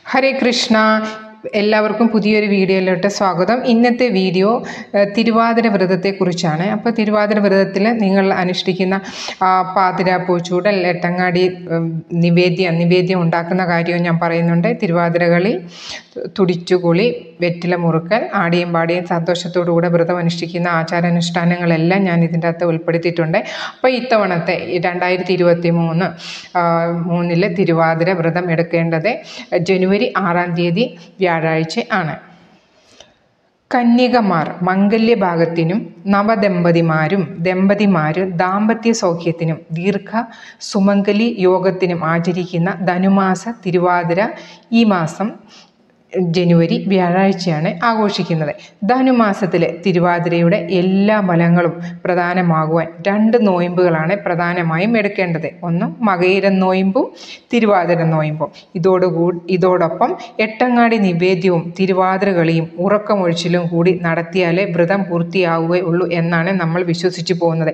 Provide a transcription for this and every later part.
ഹരേ കൃഷ്ണ എല്ലാവർക്കും പുതിയൊരു വീഡിയോയിലോട്ട് സ്വാഗതം ഇന്നത്തെ വീഡിയോ ഏഹ്, തിരുവാതിര വ്രതത്തെക്കുറിച്ചാണ് അപ്പോൾ തിരുവാതിര വ്രതത്തിൽ നിങ്ങൾ അനുഷ്ഠിക്കുന്ന ആ, പാതിര പൂച്ചൂടൽ എട്ടങ്ങാടി ഉം, നിവേദ്യം നിവേദ്യം ഉണ്ടാക്കുന്ന കാര്യവും ഞാൻ പറയുന്നുണ്ട് തിരുവാതിര കളി തുടിച്ചുകുളി വെറ്റില മുറുക്കൽ ആടിയും പാടിയും സന്തോഷത്തോടു കൂടെ വ്രതം അനുഷ്ഠിക്കുന്ന ആചാരാനുഷ്ഠാനങ്ങളെല്ലാം ഞാൻ ഇതിൻ്റെ അകത്ത് ഉൾപ്പെടുത്തിയിട്ടുണ്ട് അപ്പോൾ ഇത്തവണത്തെ ഈ രണ്ടായിരത്തി ഇരുപത്തി മൂന്ന് മൂന്നിലെ തിരുവാതിര വ്രതം എടുക്കേണ്ടത് ജനുവരി ആറാം തീയതി വ്യാഴാഴ്ച ആണ് കന്യകമാർ മംഗല്യഭാഗത്തിനും നവദമ്പതിമാരും ദമ്പതിമാരും ദാമ്പത്യ സൗഖ്യത്തിനും ദീർഘ സുമംഗലി യോഗത്തിനും ആചരിക്കുന്ന ധനുമാസ തിരുവാതിര ഈ മാസം ജനുവരി വ്യാഴാഴ്ചയാണ് ആഘോഷിക്കുന്നത് ധനുമാസത്തിലെ തിരുവാതിരയുടെ എല്ലാ ഫലങ്ങളും പ്രധാനമാകുവാൻ രണ്ട് നോയമ്പുകളാണ് പ്രധാനമായും എടുക്കേണ്ടത് ഒന്ന് മകയിരം നോയമ്പും തിരുവാതിര നോയമ്പും ഇതോടുകൂ ഇതോടൊപ്പം എട്ടങ്ങാടി നിവേദ്യവും തിരുവാതിര കളിയും ഉറക്കമൊഴിച്ചിലും കൂടി നടത്തിയാലേ വ്രതം പൂർത്തിയാവുകയുള്ളൂ എന്നാണ് നമ്മൾ വിശ്വസിച്ചു പോകുന്നത്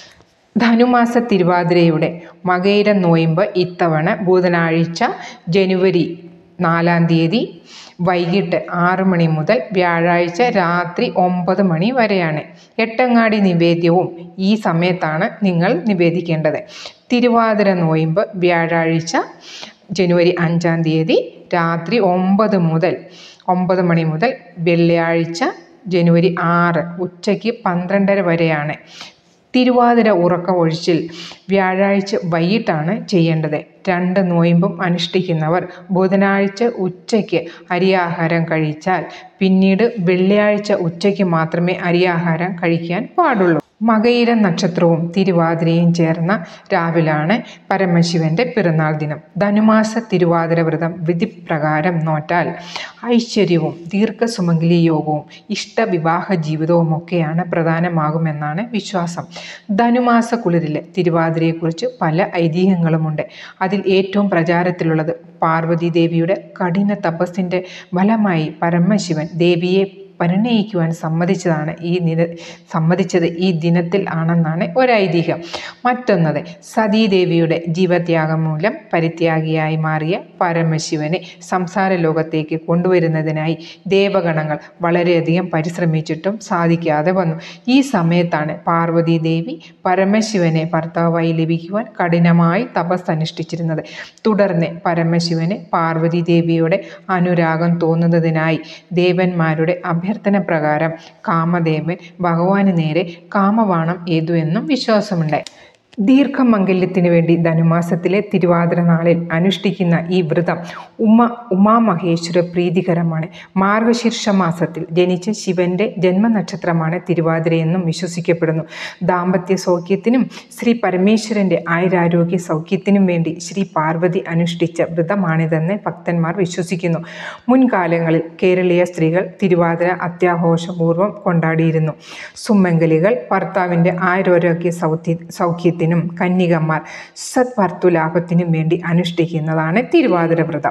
ധനുമാസ തിരുവാതിരയുടെ മകയിര നോയമ്പ് ഇത്തവണ ബുധനാഴ്ച ജനുവരി നാലാം തീയതി വൈകിട്ട് ആറ് മണി മുതൽ വ്യാഴാഴ്ച രാത്രി ഒമ്പത് മണി വരെയാണ് എട്ടങ്ങാടി നിവേദ്യവും ഈ സമയത്താണ് നിങ്ങൾ നിവേദിക്കേണ്ടത് തിരുവാതിര നോയമ്പ് വ്യാഴാഴ്ച ജനുവരി അഞ്ചാം തീയതി രാത്രി ഒമ്പത് മുതൽ ഒമ്പത് മണി മുതൽ വെള്ളിയാഴ്ച ജനുവരി ആറ് ഉച്ചയ്ക്ക് പന്ത്രണ്ടര വരെയാണ് തിരുവാതിര ഉറക്ക ഒഴിച്ചിൽ വ്യാഴാഴ്ച വൈകിട്ടാണ് ചെയ്യേണ്ടത് രണ്ട് നോയമ്പും അനുഷ്ഠിക്കുന്നവർ ബുധനാഴ്ച ഉച്ചയ്ക്ക് അരിയാഹാരം കഴിച്ചാൽ പിന്നീട് വെള്ളിയാഴ്ച ഉച്ചയ്ക്ക് മാത്രമേ അരിയാഹാരം കഴിക്കാൻ പാടുള്ളൂ മകയിര നക്ഷത്രവും തിരുവാതിരയും ചേർന്ന രാവിലാണ് പരമശിവന്റെ പിറന്നാൾ ദിനം ധനുമാസ തിരുവാതിര വ്രതം വിധിപ്രകാരം നോറ്റാൽ ഐശ്വര്യവും ദീർഘസുമംഗലി യോഗവും ഇഷ്ടവിവാഹ ജീവിതവും ഒക്കെയാണ് പ്രധാനമാകുമെന്നാണ് വിശ്വാസം ധനുമാസ കുളിരിലെ തിരുവാതിരയെക്കുറിച്ച് പല ഐതിഹ്യങ്ങളുമുണ്ട് അതിൽ ഏറ്റവും പ്രചാരത്തിലുള്ളത് പാർവതി ദേവിയുടെ കഠിന തപസ്സിൻ്റെ ഫലമായി പരമശിവൻ ദേവിയെ പരിണയിക്കുവാൻ സമ്മതിച്ചതാണ് ഈ നിര സമ്മതിച്ചത് ഈ ദിനത്തിൽ ആണെന്നാണ് ഒരൈതിഹ്യം മറ്റൊന്നത് സതീദേവിയുടെ ജീവത്യാഗം മൂലം പരിത്യാഗിയായി മാറിയ പരമശിവനെ സംസാര ലോകത്തേക്ക് കൊണ്ടുവരുന്നതിനായി ദേവഗണങ്ങൾ വളരെയധികം പരിശ്രമിച്ചിട്ടും സാധിക്കാതെ വന്നു ഈ സമയത്താണ് പാർവതി ദേവി പരമശിവനെ ഭർത്താവായി ലഭിക്കുവാൻ കഠിനമായി തപസ് അനുഷ്ഠിച്ചിരുന്നത് തുടർന്ന് പരമശിവന് പാർവതി ദേവിയുടെ അനുരാഗം തോന്നുന്നതിനായി ദേവന്മാരുടെ അഭ്യർത്ഥന പ്രകാരം കാമദേവൻ ഭഗവാന് നേരെ കാമവാണം ഏതു എന്നും വിശ്വാസമുണ്ട് ദീർഘമംഗല്യത്തിന് വേണ്ടി ധനുമാസത്തിലെ തിരുവാതിര നാളിൽ അനുഷ്ഠിക്കുന്ന ഈ വ്രതം ഉമ ഉമാമഹേശ്വര പ്രീതികരമാണ് മാർഗശീർഷ മാസത്തിൽ ജനിച്ച ശിവന്റെ ജന്മനക്ഷത്രമാണ് തിരുവാതിരയെന്നും വിശ്വസിക്കപ്പെടുന്നു ദാമ്പത്യ സൗഖ്യത്തിനും ശ്രീ പരമേശ്വരന്റെ ആയുരാരോഗ്യ സൗഖ്യത്തിനും വേണ്ടി ശ്രീ പാർവതി അനുഷ്ഠിച്ച വ്രതമാണിതെന്ന് ഭക്തന്മാർ വിശ്വസിക്കുന്നു മുൻകാലങ്ങളിൽ കേരളീയ സ്ത്രീകൾ തിരുവാതിര അത്യാഘോഷപൂർവ്വം കൊണ്ടാടിയിരുന്നു സുമംഗലികൾ ഭർത്താവിൻ്റെ ആയുരാരോഗ്യ സൗഖ്യ സൗഖ്യത്തിനും കന്യകമാർ സത്ഭർത്തുലാഭത്തിനും വേണ്ടി അനുഷ്ഠിക്കുന്നതാണ് തിരുവാതിര വ്രതം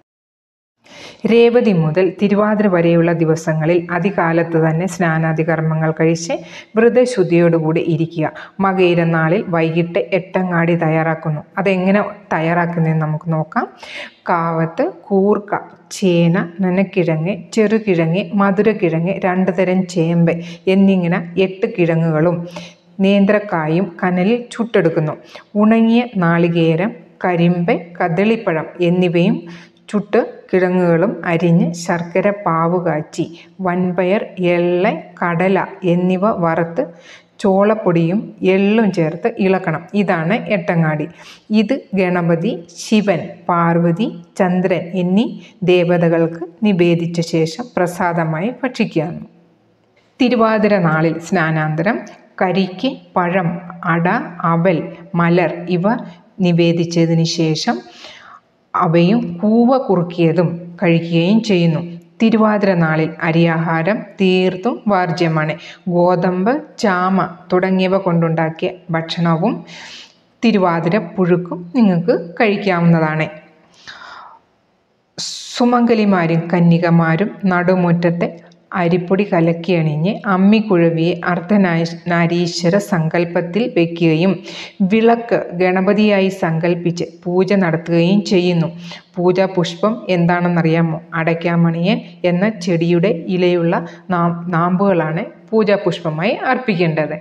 രേവതി മുതൽ തിരുവാതിര വരെയുള്ള ദിവസങ്ങളിൽ അതികാലത്ത് തന്നെ സ്നാനാദി കർമ്മങ്ങൾ കഴിച്ച് വ്രതശുദ്ധിയോടുകൂടി ഇരിക്കുക മകയിര നാളിൽ വൈകിട്ട് എട്ടങ്ങാടി തയ്യാറാക്കുന്നു അതെങ്ങനെ തയ്യാറാക്കുന്നതെന്ന് നമുക്ക് നോക്കാം കാവത്ത് കൂർക്ക ചേന നനക്കിഴങ്ങ് ചെറുകിഴങ്ങ് മധുരക്കിഴങ്ങ് രണ്ട് തരം ചേമ്പ് എന്നിങ്ങനെ എട്ട് കിഴങ്ങുകളും നേന്ത്രക്കായും കനലിൽ ചുട്ടെടുക്കുന്നു ഉണങ്ങിയ നാളികേരം കരിമ്പ് കദളിപ്പഴം എന്നിവയും ചുട്ട് കിഴങ്ങുകളും അരിഞ്ഞ് ശർക്കര പാവ് കാച്ചി വൻപയർ എള്ള കടല എന്നിവ വറുത്ത് ചോളപ്പൊടിയും എള്ളും ചേർത്ത് ഇളക്കണം ഇതാണ് എട്ടങ്ങാടി ഇത് ഗണപതി ശിവൻ പാർവതി ചന്ദ്രൻ എന്നീ ദേവതകൾക്ക് നിവേദിച്ച ശേഷം പ്രസാദമായി ഭക്ഷിക്കാവുന്നു തിരുവാതിര നാളിൽ സ്നാനാന്തരം കരിക്ക് പഴം അട അവൽ മലർ ഇവ നിവേദിച്ചതിന് ശേഷം അവയും കൂവ കുറുക്കിയതും കഴിക്കുകയും ചെയ്യുന്നു തിരുവാതിര നാളിൽ അരിയാഹാരം തീർത്തും വാർജ്യമാണ് ഗോതമ്പ് ചാമ തുടങ്ങിയവ കൊണ്ടുണ്ടാക്കിയ ഭക്ഷണവും തിരുവാതിര പുഴുക്കും നിങ്ങൾക്ക് കഴിക്കാവുന്നതാണ് സുമംഗലിമാരും കന്യകമാരും നടുമുറ്റത്തെ അരിപ്പൊടി കലക്കി അണിഞ്ഞ് അമ്മിക്കുഴവിയെ അർദ്ധനാരീശ്വര സങ്കല്പത്തിൽ വയ്ക്കുകയും വിളക്ക് ഗണപതിയായി സങ്കല്പിച്ച് പൂജ നടത്തുകയും ചെയ്യുന്നു പൂജാ പുഷ്പം എന്താണെന്നറിയാമോ അടയ്ക്കാമണിയൻ എന്ന ചെടിയുടെ ഇലയുള്ള നാമ്പുകളാണ് പൂജാ പുഷ്പമായി അർപ്പിക്കേണ്ടത്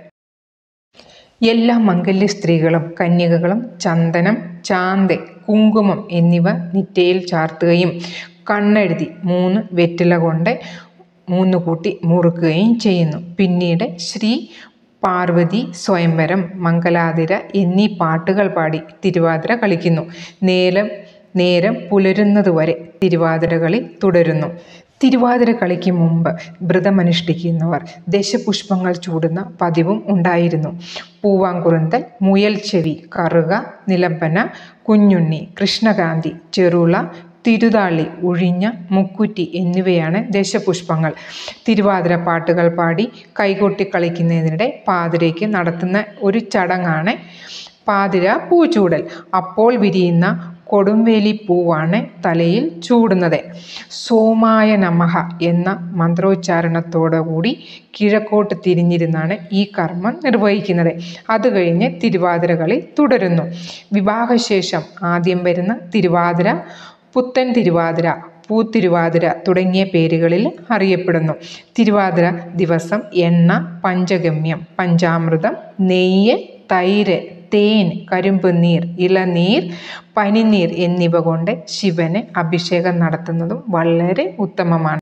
എല്ലാ മംഗല്യ സ്ത്രീകളും കന്യകകളും ചന്ദനം ചാന്ത് കുങ്കുമം എന്നിവ നിറ്റയിൽ ചാർത്തുകയും കണ്ണെഴുതി മൂന്ന് വെറ്റില കൊണ്ട് മൂന്ന് കൂട്ടി മുറുക്കുകയും ചെയ്യുന്നു പിന്നീട് ശ്രീ പാർവതി സ്വയംവരം മംഗലാതിര എന്നീ പാട്ടുകൾ പാടി തിരുവാതിര കളിക്കുന്നു നേരം നേരം പുലരുന്നതുവരെ തിരുവാതിര കളി തുടരുന്നു തിരുവാതിര കളിക്ക് മുമ്പ് വ്രതമനുഷ്ഠിക്കുന്നവർ ദശപുഷ്പങ്ങൾ ചൂടുന്ന പതിവും ഉണ്ടായിരുന്നു പൂവാങ്കുറുന്തൽ മുയൽ ചെവി കറുക നിലമ്പന കുഞ്ഞുണ്ണി കൃഷ്ണകാന്തി ചെറുള തിരുതാളി ഉഴിഞ്ഞ മുക്കുറ്റി എന്നിവയാണ് ദശപുഷ്പങ്ങൾ തിരുവാതിര പാട്ടുകൾ പാടി കൈകൊട്ടി കളിക്കുന്നതിനിടെ പാതിരയ്ക്ക് നടത്തുന്ന ഒരു ചടങ്ങാണ് പാതിര പൂച്ചൂടൽ അപ്പോൾ വിരിയുന്ന കൊടുംവേലി പൂവാണ് തലയിൽ ചൂടുന്നത് സോമായ നമഹ എന്ന മന്ത്രോച്ചാരണത്തോടുകൂടി കിഴക്കോട്ട് തിരിഞ്ഞിരുന്നാണ് ഈ കർമ്മം നിർവഹിക്കുന്നത് അത് കഴിഞ്ഞ് തിരുവാതിര കളി തുടരുന്നു വിവാഹശേഷം ആദ്യം വരുന്ന തിരുവാതിര പുത്തൻ തിരുവാതിര പൂത്തിരുവാതിര തുടങ്ങിയ പേരുകളിൽ അറിയപ്പെടുന്നു തിരുവാതിര ദിവസം എണ്ണ പഞ്ചഗമ്യം പഞ്ചാമൃതം നെയ്യ് തൈര് തേൻ കരിമ്പ് നീർ ഇളനീർ പനിനീർ എന്നിവ കൊണ്ട് ശിവന് അഭിഷേകം നടത്തുന്നതും വളരെ ഉത്തമമാണ്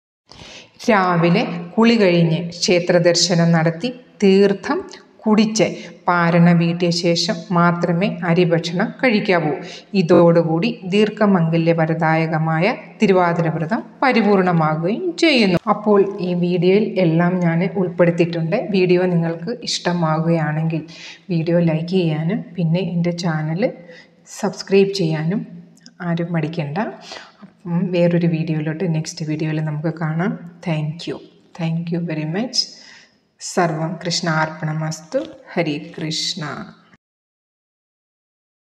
രാവിലെ കുളി കഴിഞ്ഞ് ക്ഷേത്ര ദർശനം നടത്തി തീർത്ഥം കുടിച്ച് പാരണ വീട്ടിയ ശേഷം മാത്രമേ അരിഭക്ഷണം കഴിക്കാവൂ ഇതോടുകൂടി ദീർഘമംഗല്യവരദായകമായ തിരുവാതിര വ്രതം പരിപൂർണമാകുകയും ചെയ്യുന്നു അപ്പോൾ ഈ വീഡിയോയിൽ എല്ലാം ഞാൻ ഉൾപ്പെടുത്തിയിട്ടുണ്ട് വീഡിയോ നിങ്ങൾക്ക് ഇഷ്ടമാകുകയാണെങ്കിൽ വീഡിയോ ലൈക്ക് ചെയ്യാനും പിന്നെ എൻ്റെ ചാനൽ സബ്സ്ക്രൈബ് ചെയ്യാനും ആരും മടിക്കണ്ട അപ്പം വേറൊരു വീഡിയോയിലോട്ട് നെക്സ്റ്റ് വീഡിയോയിൽ നമുക്ക് കാണാം thank you thank you very much സർവം കൃഷ്ണാർപ്പണമസ്തു ഹരി കൃഷ്ണ